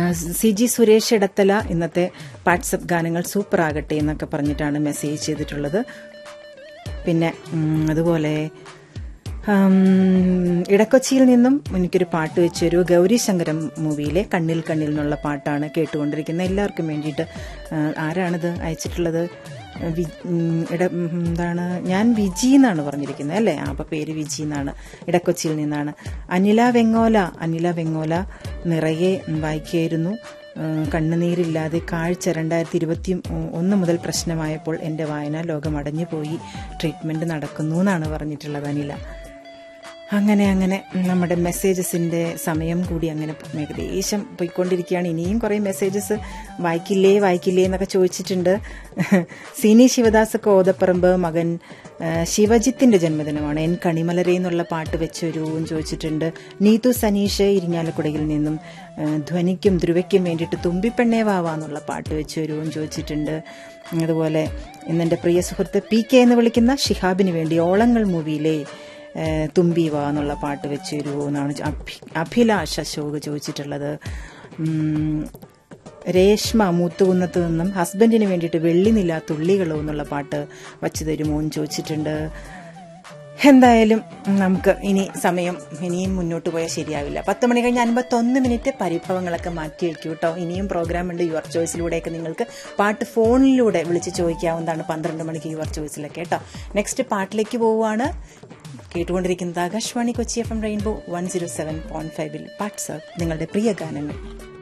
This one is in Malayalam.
സി ജി സുരേഷ് ഇടത്തല ഇന്നത്തെ വാട്സപ്പ് ഗാനങ്ങൾ സൂപ്പർ ആകട്ടെ എന്നൊക്കെ പറഞ്ഞിട്ടാണ് മെസ്സേജ് ചെയ്തിട്ടുള്ളത് പിന്നെ ഉം, അതുപോലെ ഉം, ഇടക്കൊച്ചിയിൽ നിന്നും എനിക്കൊരു പാട്ട് വെച്ചൊരു ഗൗരീശങ്കരം മൂവിയിലെ കണ്ണിൽ കണ്ണിൽ എന്നുള്ള പാട്ടാണ് കേട്ടുകൊണ്ടിരിക്കുന്നത് എല്ലാവർക്കും വേണ്ടിയിട്ട് ആ, ആരാണിത് അയച്ചിട്ടുള്ളത് വി- ഉം, ഇട ഉം, എന്താണ് ഞാൻ വിജി എന്നാണ് പറഞ്ഞിരിക്കുന്നത് അല്ലേ ആ അപ്പൊ പേര് വിജി എന്നാണ് ഇടക്കൊച്ചിയിൽ നിന്നാണ് അനില വെങ്ങോല അനില വെങ്ങോല നിറയെ വായിക്കായിരുന്നു ഏഹ് കണ്ണുനീരില്ലാതെ കാഴ്ച രണ്ടായിരത്തി ഇരുപത്തി ഒന്ന് മുതൽ പ്രശ്നമായപ്പോൾ എൻ്റെ വായന ലോകം അടഞ്ഞുപോയി ട്രീറ്റ്മെന്റ് നടക്കുന്നു എന്നാണ് പറഞ്ഞിട്ടുള്ളത് അനില അങ്ങനെ അങ്ങനെ നമ്മുടെ മെസ്സേജസിന്റെ സമയം കൂടി അങ്ങനെ ഏകദേശം പോയിക്കൊണ്ടിരിക്കുകയാണ് ഇനിയും കുറേ മെസ്സേജസ് വായിക്കില്ലേ വായിക്കില്ലേ എന്നൊക്കെ ചോദിച്ചിട്ടുണ്ട് സിനി ശിവദാസ് കോതപ്പറമ്പ് മകൻ ആ, ശിവജിത്തിന്റെ ജന്മദിനമാണ് എൻ കണിമലരെ എന്നുള്ള പാട്ട് വെച്ചൊരു ചോദിച്ചിട്ടുണ്ട് നീതു സനീഷ് ഇരിഞ്ഞാലക്കുടയിൽ നിന്നും ആ, ധ്വനിക്കും ധ്രുവയ്ക്കും വേണ്ടിയിട്ട് തുമ്പിപ്പെണ്ണേ വാവാ എന്നുള്ള പാട്ട് വെച്ചൊരുവും ചോദിച്ചിട്ടുണ്ട് അതുപോലെ ഇന്നെന്റെ പ്രിയ സുഹൃത്ത് പി കെ എന്ന് വിളിക്കുന്ന ഷിഹാബിന് വേണ്ടി ഓളങ്ങൾ മൂവിയിലെ ഏഹ് തുമ്പി വാ എന്നുള്ള പാട്ട് വെച്ച് തരുമോ എന്നാണ് ചോ- അഭി- അഭിലാഷ് അശോക് ചോദിച്ചിട്ടുള്ളത് ഉം, രേഷ്മ മൂത്തുകുന്നത്ത് നിന്നും ഹസ്ബൻഡിന് വേണ്ടിയിട്ട് വെള്ളിനില തുള്ളികളോ എന്നുള്ള പാട്ട് വച്ചു തരുമോ എന്ന് ചോദിച്ചിട്ടുണ്ട് എന്തായാലും നമുക്ക് ഇനി സമയം ഇനിയും മുന്നോട്ട് പോയാൽ ശരിയാവില്ല പത്ത് മണി കഴിഞ്ഞ് അൻപത്തൊന്ന് മിനിറ്റ് പരിഭവങ്ങളൊക്കെ മാറ്റി വയ്ക്കൂ കേട്ടോ ഇനിയും പ്രോഗ്രാം ഉണ്ട് യുവർ ചോയ്സിലൂടെയൊക്കെ നിങ്ങൾക്ക് പാട്ട് ഫോണിലൂടെ വിളിച്ച് ചോദിക്കാവുന്നതാണ് പന്ത്രണ്ട് മണിക്ക് യുവർ ചോയ്സിലൊക്കെ കേട്ടോ നെക്സ്റ്റ് പാട്ടിലേക്ക് പോവുകയാണ് കേട്ടുകൊണ്ടിരിക്കുന്നത് Akashvani Kochi F M rainbow one zero seven point ഫൈവിൽ പാട്സ് നിങ്ങളുടെ പ്രിയ ഗാനങ്ങൾ